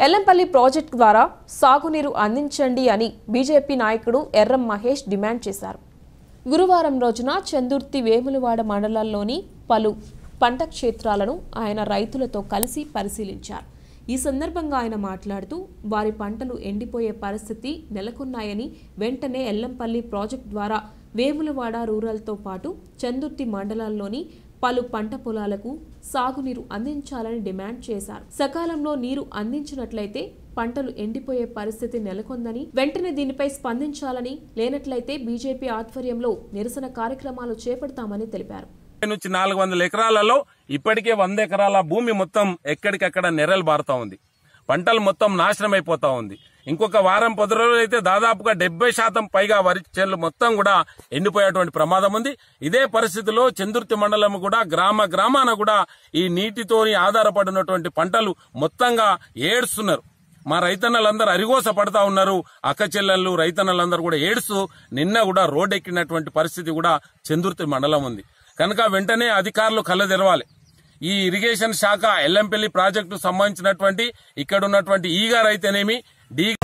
Yellampalli project ద్వారా సాగునీరు అందించండి అని బీజేపీ నాయకుడు ఎర్రం మహేష్ డిమాండ్ చేశారు గురువారం రోజున చందుర్తి వేములవాడ మండలాల్లోని పలు పంట క్షేత్రాలను ఆయన రైతులతో కలిసి పరిశీలించారు ఈ సందర్భంగా ఆయన మాట్లాడుతూ వారి పంటలు ఎండిపోయే పరిస్థితి నెలకొన్నాయని వెంటనే ఎల్లంపల్లి ప్రాజెక్టు ద్వారా వేములవాడ రూరల్తో పాటు చందుర్తి మండలాల్లోని పలు పంట పొలాలకు సాగునీరు అందించాలని డిమాండ్ చేశారు సకాలంలో నీరు అందించినట్లయితే పంటలు ఎండిపోయే పరిస్థితి నెలకొందని వెంటనే దీనిపై స్పందించాలని లేనట్లయితే బీజేపీ ఆధ్వర్యంలో నిరసన కార్యక్రమాలు చేపడతామని తెలిపారు నుంచి నాలుగు వందల ఎకరాలలో ఇప్పటికే వంద ఎకరాల భూమి మొత్తం ఎక్కడికక్కడ నెరలు బారుతా ఉంది పంటలు మొత్తం నాశనం అయిపోతా ఉంది ఇంకొక వారం పది రోజులు అయితే దాదాపుగా డెబ్బై శాతం పైగా వరి చేనులు మొత్తం కూడా ఎండిపోయేటువంటి ప్రమాదం ఉంది ఇదే పరిస్థితిలో చందుర్తి మండలం కూడా గ్రామ గ్రామాన కూడా ఈ నీటితోని ఆధారపడినటువంటి పంటలు మొత్తంగా ఏడుస్తున్నారు మా రైతన్నలందరూ అరిగోస పడతా ఉన్నారు అక్క చెల్లెళ్ళు రైతన్నలందరూ కూడా ఏడుస్తూ నిన్న కూడా రోడ్డెక్కినటువంటి పరిస్థితి కూడా చందుర్తి మండలం ఉంది కనుక వెంటనే అధికారులు కళ్ళ తెరవాలి ఈ ఇరిగేషన్ శాఖ ఎల్లంపల్లి ప్రాజెక్టు సంబంధించినటువంటి ఇక్కడ ఉన్నటువంటి ఈగారైతేనేమి డి